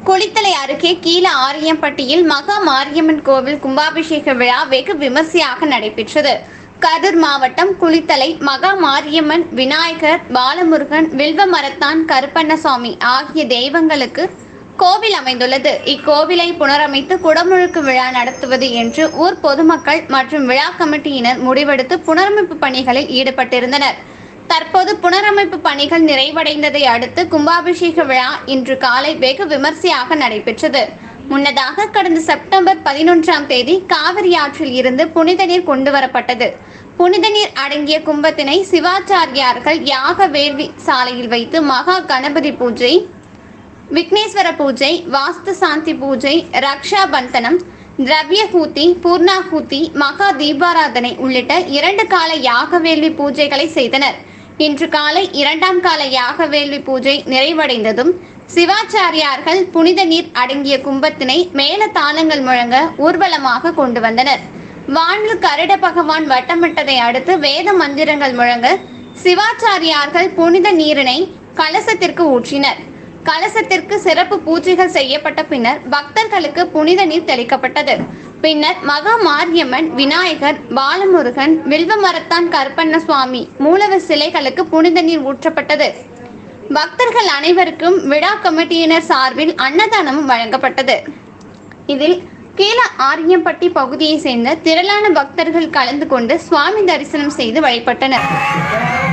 குளித்தலை அருகே கீழ ஆரியம்பட்டியில் மகா மாரியம்மன் கோவில் கும்பாபிஷேக விழா வெகு விமர்சையாக நடைபெற்றது கரூர் மாவட்டம் குளித்தலை மகா மாரியம்மன் விநாயகர் பாலமுருகன் வில்வமரத்தான் கருப்பண்ணசாமி ஆகிய தெய்வங்களுக்கு கோவில் அமைந்துள்ளது இக்கோவிலை புனரமைத்து குடமுழுக்கு விழா நடத்துவது என்று ஊர் பொதுமக்கள் மற்றும் விழா கமிட்டியினர் முடிவெடுத்து புனரமைப்பு பணிகளில் ஈடுபட்டிருந்தனர் தற்போது புனரமைப்பு பணிகள் நிறைவடைந்ததை அடுத்து கும்பாபிஷேக விழா இன்று காலை வெகு விமர்சையாக நடைபெற்றது முன்னதாக கடந்த செப்டம்பர் பதினொன்றாம் தேதி காவிரி ஆற்றில் இருந்து புனித நீர் கொண்டு வரப்பட்டது புனித நீர் அடங்கிய கும்பத்தினை சிவாச்சாரியார்கள் யாக வேள்வி சாலையில் வைத்து மகா கணபதி பூஜை விக்னேஸ்வர பூஜை வாஸ்து சாந்தி பூஜை ரக்ஷா பந்தனம் திரவியகூத்தி பூர்ணாகூத்தி மகா தீபாராதனை உள்ளிட்ட இரண்டு கால யாக வேள்வி பூஜைகளை செய்தனர் இன்று காலை இரண்டாம் கால யாக வேள்வி பூஜை நிறைவடைந்ததும் சிவாச்சாரியார்கள் புனித நீர் அடங்கிய கும்பத்தினை மேல தாளங்கள் முழங்க ஊர்வலமாக கொண்டு வந்தனர் வானில் கருட பகவான் வட்டமிட்டதை அடுத்து வேத மந்திரங்கள் முழங்க சிவாச்சாரியார்கள் புனித நீரினை கலசத்திற்கு ஊற்றினர் கலசத்திற்கு சிறப்பு பூஜைகள் செய்யப்பட்ட பின்னர் பக்தர்களுக்கு புனித நீர் தெளிக்கப்பட்டது பின்னர் மகா மாரியம்மன் விநாயகர் பாலமுருகன் வில்வமரத்தான் கருப்பண்ண சுவாமி மூலவர் சிலைகளுக்கு புனித நீர் ஊற்றப்பட்டது பக்தர்கள் அனைவருக்கும் விழா கமிட்டியினர் சார்பில் அன்னதானமும் வழங்கப்பட்டது இதில் கீழ ஆரியம்பட்டி பகுதியை சேர்ந்த திரளான பக்தர்கள் கலந்து கொண்டு சுவாமி தரிசனம் செய்து வழிபட்டனர்